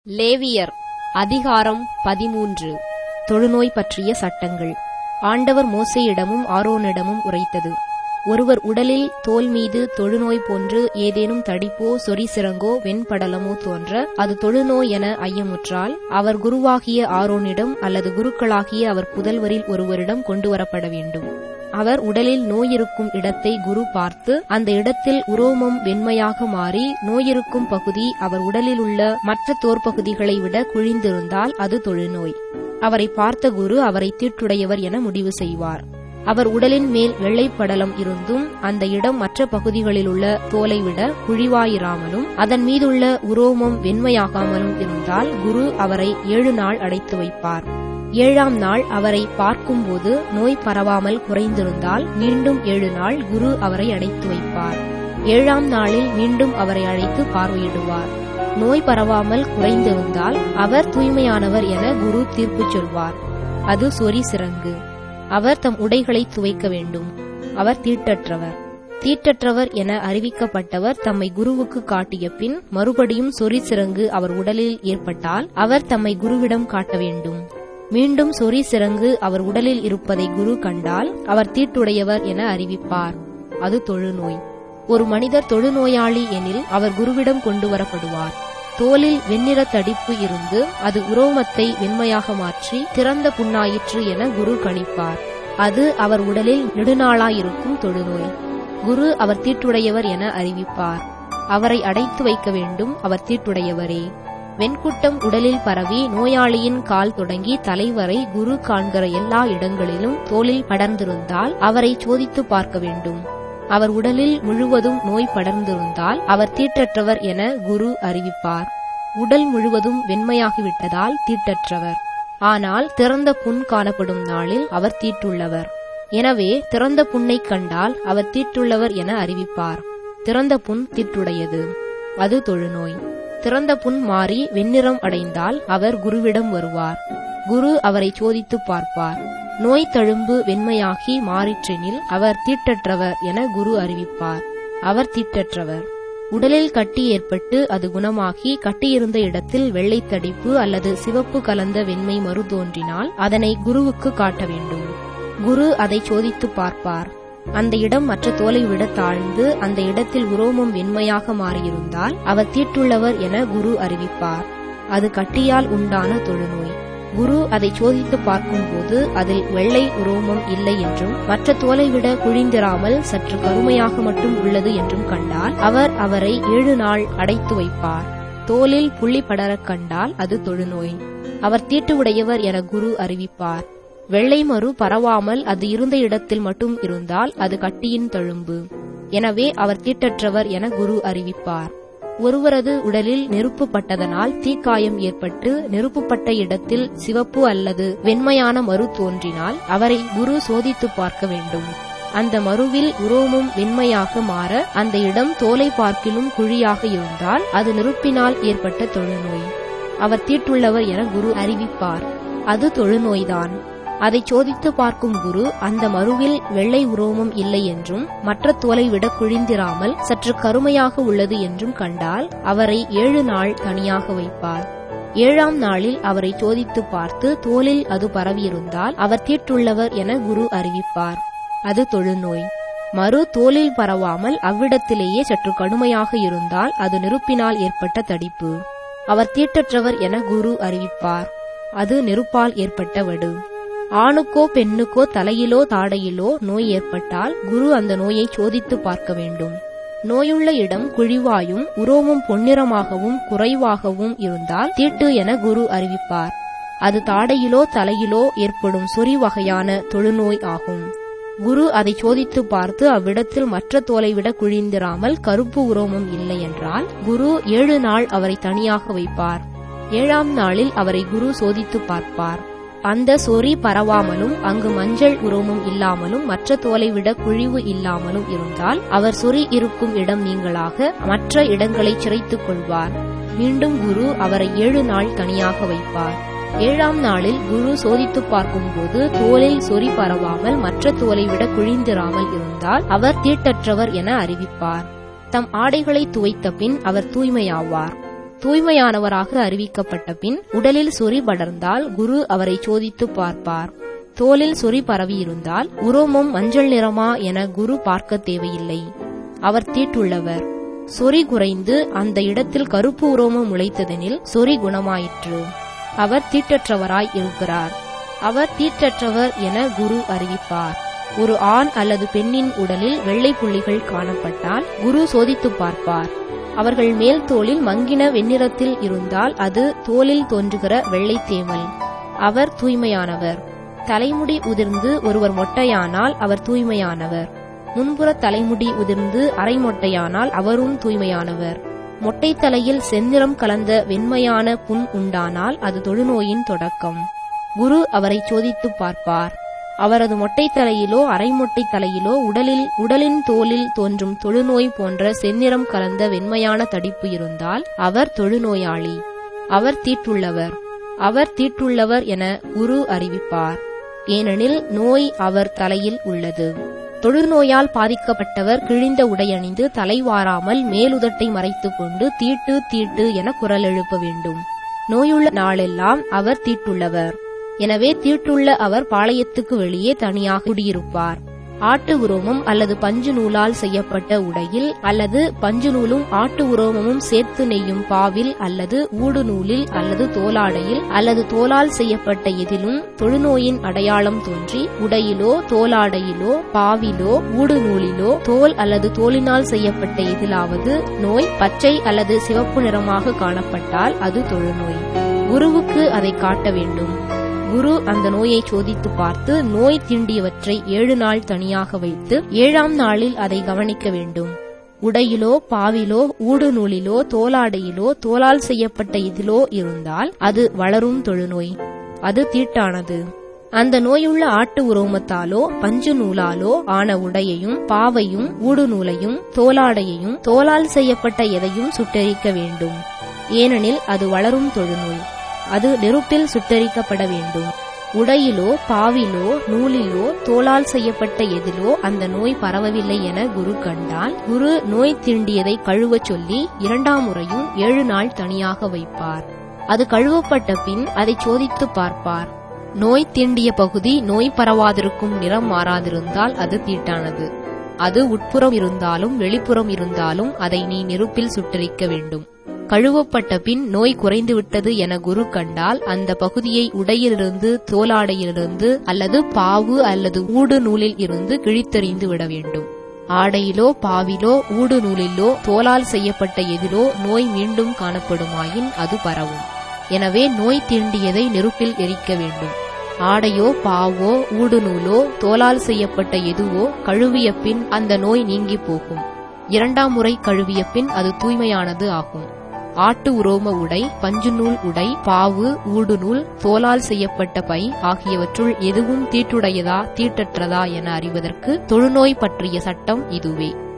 லேவியர் அதிகாரம் பதிமூன்று தொழுநோய் பற்றிய சட்டங்கள் ஆண்டவர் மோசேயிடமும் ஆரோனிடமும் உரைத்தது ஒருவர் உடலில் தோல் மீது தொழுநோய் போன்று ஏதேனும் தடிப்போ சொறிசிறங்கோ வெண்படலமோ தோன்ற அது தொழுநோய் என ஐயமுற்றால் அவர் குருவாகிய ஆரோனிடம் அல்லது குருக்களாகிய அவர் புதல்வரில் ஒருவரிடம் கொண்டுவரப்பட வேண்டும் அவர் உடலில் நோயிருக்கும் இடத்தை குரு பார்த்து அந்த இடத்தில் உரோமம் வெண்மையாக மாறி நோயிருக்கும் பகுதி அவர் உடலில் உள்ள மற்ற தோற்பகுதிகளை விட குழிந்திருந்தால் அது தொழுநோய் அவரை பார்த்த குரு அவரை தீட்டுடையவர் என முடிவு செய்வார் அவர் உடலின் மேல் வெள்ளைப்படலம் இருந்தும் அந்த இடம் மற்ற பகுதிகளில் உள்ள தோலை விட குழிவாயிராமலும் அதன் மீதுள்ள உரோமம் வெண்மையாகாமலும் இருந்தால் குரு அவரை ஏழு நாள் அடைத்து வைப்பார் ஏழாம் நாள் அவரை பார்க்கும்போது நோய் பரவாமல் குறைந்திருந்தால் மீண்டும் ஏழு நாள் குரு அவரை அடைத்து வைப்பார் ஏழாம் நாளில் மீண்டும் அவரை அழைத்து பார்வையிடுவார் நோய் பரவாமல் குறைந்திருந்தால் அவர் தூய்மையானவர் என குரு தீர்ப்பு சொல்வார் அது சொறி சிறங்கு அவர் தம் உடைகளை துவைக்க வேண்டும் அவர் தீட்டற்றவர் தீட்டற்றவர் என அறிவிக்கப்பட்டவர் தம்மை குருவுக்கு காட்டிய பின் மறுபடியும் சொறி சிறங்கு அவர் உடலில் ஏற்பட்டால் அவர் தம்மை குருவிடம் காட்ட வேண்டும் மீண்டும் சொறி சிறங்கு அவர் உடலில் இருப்பதை குரு கண்டால் அவர் தீட்டுடையவர் என அறிவிப்பார் அது தொழுநோய் ஒரு மனிதர் தொழுநோயாளி எனில் அவர் குருவிடம் கொண்டு வரப்படுவார் தோலில் வெண்ணிற தடிப்பு இருந்து அது உரோமத்தை வெண்மையாக மாற்றி திறந்த புண்ணாயிற்று என குரு கணிப்பார் அது அவர் உடலில் நெடுநாளாயிருக்கும் தொழுநோய் குரு அவர் தீட்டுடையவர் என அறிவிப்பார் அவரை அடைத்து வைக்க வேண்டும் அவர் தீட்டுடையவரே வெண்குட்டம் உடலில் பரவி நோயாளியின் கால் தொடங்கி தலைவரை குரு காண்கிற எல்லா இடங்களிலும் தோலில் படர்ந்திருந்தால் அவரை சோதித்து பார்க்க வேண்டும் அவர் உடலில் முழுவதும் நோய் படர்ந்திருந்தால் அவர் தீட்டற்றவர் என குரு அறிவிப்பார் உடல் முழுவதும் வெண்மையாகிவிட்டதால் தீட்டற்றவர் ஆனால் திறந்த புண் காணப்படும் நாளில் அவர் தீட்டுள்ளவர் எனவே திறந்த புண்ணைக் கண்டால் அவர் தீட்டுள்ளவர் என அறிவிப்பார் திறந்த புண் தீட்டுடையது அது தொழுநோய் திறந்த புண் மாறி வெண்ணிறம் அடைந்தால் அவர் குருவிடம் வருவார் குரு அவரை சோதித்து பார்ப்பார் நோய் தழும்பு வெண்மையாகி மாறிற்றெனில் அவர் தீட்டற்றவர் என குரு அறிவிப்பார் அவர் தீட்டற்றவர் உடலில் கட்டி ஏற்பட்டு அது குணமாகி கட்டியிருந்த இடத்தில் வெள்ளைத்தடிப்பு அல்லது சிவப்பு கலந்த வெண்மை மறு தோன்றினால் அதனை குருவுக்கு காட்ட வேண்டும் குரு அதை சோதித்து பார்ப்பார் அந்த இடம் மற்ற தோலை விட தாழ்ந்து அந்த இடத்தில் உரோமம் வெண்மையாக மாறியிருந்தால் அவர் தீட்டுள்ளவர் என குரு அறிவிப்பார் அது கட்டியால் உண்டான தொழுநோய் குரு அதை சோதித்து பார்க்கும்போது அதில் வெள்ளை உரோமம் இல்லை என்றும் மற்ற தோலை விட குழிந்திராமல் சற்று கருமையாக மட்டும் உள்ளது என்றும் கண்டால் அவர் அவரை ஏழு நாள் அடைத்து வைப்பார் தோலில் புள்ளி படரக் கண்டால் அது தொழுநோய் அவர் தீட்டு உடையவர் என குரு அறிவிப்பார் வெள்ளை மறு பரவாமல் அது இருந்த இடத்தில் மட்டும் இருந்தால் அது கட்டியின் தழும்பு எனவே அவர் தீட்டற்றவர் என குரு அறிவிப்பார் ஒருவரது உடலில் நெருப்பு பட்டதனால் தீக்காயம் ஏற்பட்டு நெருப்புப்பட்ட இடத்தில் சிவப்பு அல்லது வெண்மையான மறு தோன்றினால் அவரை குரு சோதித்து பார்க்க வேண்டும் அந்த மறுவில் உரோமம் வெண்மையாக மாற அந்த இடம் தோலை பார்க்கிலும் குழியாக இருந்தால் அது நெருப்பினால் ஏற்பட்ட தொழுநோய் அவர் தீட்டுள்ளவர் என குரு அறிவிப்பார் அது தொழுநோய்தான் அதை சோதித்து பார்க்கும் குரு அந்த மறுவில் வெள்ளை உரோமம் இல்லை என்றும் மற்ற தோலை விட குழிந்திராமல் சற்று கருமையாக உள்ளது என்றும் கண்டால் அவரை ஏழு நாள் தனியாக வைப்பார் ஏழாம் நாளில் அவரை சோதித்து பார்த்து தோலில் அது பரவியிருந்தால் அவர் தீட்டுள்ளவர் என குரு அறிவிப்பார் அது தொழுநோய் மறு தோலில் பரவாமல் அவ்விடத்திலேயே சற்று கடுமையாக இருந்தால் அது நெருப்பினால் ஏற்பட்ட தடிப்பு அவர் தீட்டற்றவர் என குரு அறிவிப்பார் அது நெருப்பால் ஏற்பட்ட வடு ஆணுக்கோ பெண்ணுக்கோ தலையிலோ தாடையிலோ நோய் ஏற்பட்டால் குரு அந்த நோயை சோதித்து பார்க்க வேண்டும் நோயுள்ள இடம் குழிவாயும் உரோமும் பொன்னிறமாகவும் குறைவாகவும் இருந்தால் தீட்டு என குரு அறிவிப்பார் அது தாடையிலோ தலையிலோ ஏற்படும் சொறி வகையான தொழுநோய் ஆகும் குரு அதை சோதித்து பார்த்து அவ்விடத்தில் மற்ற தோலை விட குழிந்திராமல் கருப்பு உரோமம் இல்லை என்றால் குரு ஏழு நாள் அவரை தனியாக வைப்பார் ஏழாம் நாளில் அவரை குரு சோதித்து பார்ப்பார் அந்த சொறி பரவாமலும் அங்கு மஞ்சள் உரோமம் இல்லாமலும் மற்ற தோலை விட குழிவு இல்லாமலும் இருந்தால் அவர் சொறி இருக்கும் இடம் நீங்களாக மற்ற இடங்களை சிறைத்துக் கொள்வார் மீண்டும் குரு அவரை ஏழு நாள் தனியாக வைப்பார் ஏழாம் நாளில் குரு சோதித்து பார்க்கும்போது தோலில் சொறி பரவாமல் மற்ற தோலை விட குழிந்திராமல் இருந்தால் அவர் தீட்டற்றவர் என அறிவிப்பார் தம் ஆடைகளை துவைத்த பின் அவர் தூய்மையாவார் தூய்மையானவராக அறிவிக்கப்பட்ட பின் உடலில் சொறி படர்ந்தால் குரு அவரை சோதித்து பார்ப்பார் தோலில் சொறி பரவியிருந்தால் உரோமம் மஞ்சள் நிறமா என குரு பார்க்க தேவையில்லை அவர் தீட்டுள்ளவர் சொறி குறைந்து அந்த இடத்தில் கருப்பு உரோமம் முளைத்ததெனில் சொறி குணமாயிற்று அவர் தீட்டற்றவராய் இருக்கிறார் அவர் தீட்டற்றவர் என குரு அறிவிப்பார் ஒரு ஆண் அல்லது பெண்ணின் உடலில் வெள்ளை புள்ளிகள் காணப்பட்டால் குரு சோதித்துப் பார்ப்பார் அவர்கள் மேல் தோலில் மங்கின வெண்ணிறத்தில் இருந்தால் அது தோலில் தோன்றுகிற வெள்ளை தேமல் அவர் தூய்மையானவர் தலைமுடி உதிர்ந்து ஒருவர் மொட்டையானால் அவர் தூய்மையானவர் முன்புற தலைமுடி உதிர்ந்து அரை மொட்டையானால் அவரும் தூய்மையானவர் மொட்டை தலையில் செந்நிறம் கலந்த வெண்மையான புண் உண்டானால் அது தொழுநோயின் தொடக்கம் குரு அவரை சோதித்துப் பார்ப்பார் அவரது மொட்டை தலையிலோ அரைமொட்டை தலையிலோ உடலில் உடலின் தோலில் தோன்றும் தொழுநோய் போன்ற செந்நிறம் கலந்த வெண்மையான தடிப்பு இருந்தால் அவர் தொழுநோயாளி அவர் தீட்டுள்ளவர் அவர் தீட்டுள்ளவர் என குரு அறிவிப்பார் ஏனெனில் நோய் அவர் தலையில் உள்ளது தொழுநோயால் பாதிக்கப்பட்டவர் கிழிந்த உடையணிந்து தலைவாராமல் மேலுதட்டை மறைத்துக் கொண்டு தீட்டு தீட்டு என குரல் எழுப்ப வேண்டும் நோயுள்ள நாளெல்லாம் அவர் தீட்டுள்ளவர் எனவே தீட்டுள்ள அவர் பாளையத்துக்கு வெளியே தனியாக குடியிருப்பார் ஆட்டு உரோமம் அல்லது பஞ்சு நூலால் செய்யப்பட்ட உடையில் அல்லது பஞ்சு நூலும் ஆட்டு உரோமமும் சேர்த்து நெய்யும் பாவில் அல்லது ஊடு நூலில் அல்லது தோலாடையில் அல்லது தோலால் செய்யப்பட்ட எதிலும் தொழுநோயின் அடையாளம் தோன்றி உடையிலோ தோலாடையிலோ பாவிலோ ஊடு நூலிலோ தோல் அல்லது தோலினால் செய்யப்பட்ட எதிலாவது நோய் பச்சை அல்லது சிவப்பு நிறமாக காணப்பட்டால் அது தொழுநோய் குருவுக்கு அதை காட்ட வேண்டும் குரு அந்த நோயை சோதித்து பார்த்து நோய் தீண்டியவற்றை ஏழு நாள் தனியாக வைத்து ஏழாம் நாளில் அதை கவனிக்க வேண்டும் உடையிலோ பாவிலோ ஊடு நூலிலோ தோலாடையிலோ தோலால் செய்யப்பட்ட இதிலோ இருந்தால் அது வளரும் தொழுநோய் அது தீட்டானது அந்த நோயுள்ள ஆட்டு உரோமத்தாலோ பஞ்சு நூலாலோ ஆன உடையையும் பாவையும் ஊடு நூலையும் தோலாடையையும் தோலால் செய்யப்பட்ட எதையும் சுட்டெரிக்க வேண்டும் ஏனெனில் அது வளரும் தொழுநோய் அது நெருப்பில் சுட்டரிக்கப்பட வேண்டும் உடையிலோ பாவிலோ நூலிலோ தோளால் செய்யப்பட்ட எதிலோ அந்த நோய் பரவவில்லை என குரு கண்டால் குரு நோய் தீண்டியதை கழுவச் சொல்லி இரண்டாம் முறையும் ஏழு நாள் தனியாக வைப்பார் அது கழுவப்பட்ட பின் அதை சோதித்து பார்ப்பார் நோய் தீண்டிய பகுதி நோய் பரவாதிருக்கும் நிறம் மாறாதிருந்தால் அது தீட்டானது அது உட்புறம் இருந்தாலும் வெளிப்புறம் இருந்தாலும் அதை நீ நெருப்பில் சுட்டரிக்க வேண்டும் கழுவப்பட்ட பின் நோய் குறைந்துவிட்டது என குரு கண்டால் அந்த பகுதியை உடையிலிருந்து தோலாடையிலிருந்து அல்லது பாவு அல்லது ஊடு நூலில் இருந்து கிழித்தெறிந்து விட வேண்டும் ஆடையிலோ பாவிலோ ஊடு நூலிலோ தோலால் செய்யப்பட்ட எதிலோ நோய் மீண்டும் காணப்படுமாயின் அது பரவும் எனவே நோய் தீண்டியதை நெருப்பில் எரிக்க வேண்டும் ஆடையோ பாவோ ஊடு நூலோ தோலால் செய்யப்பட்ட எதுவோ கழுவிய பின் அந்த நோய் நீங்கி போகும் இரண்டாம் முறை கழுவிய பின் அது தூய்மையானது ஆகும் ஆட்டு உரோம உடை பஞ்சுநூல் உடை பாவு ஊடுநூல் தோலால் செய்யப்பட்ட பை ஆகியவற்றுள் எதுவும் தீட்டுடையதா தீட்டற்றதா என அறிவதற்கு தொழுநோய் பற்றிய சட்டம் இதுவே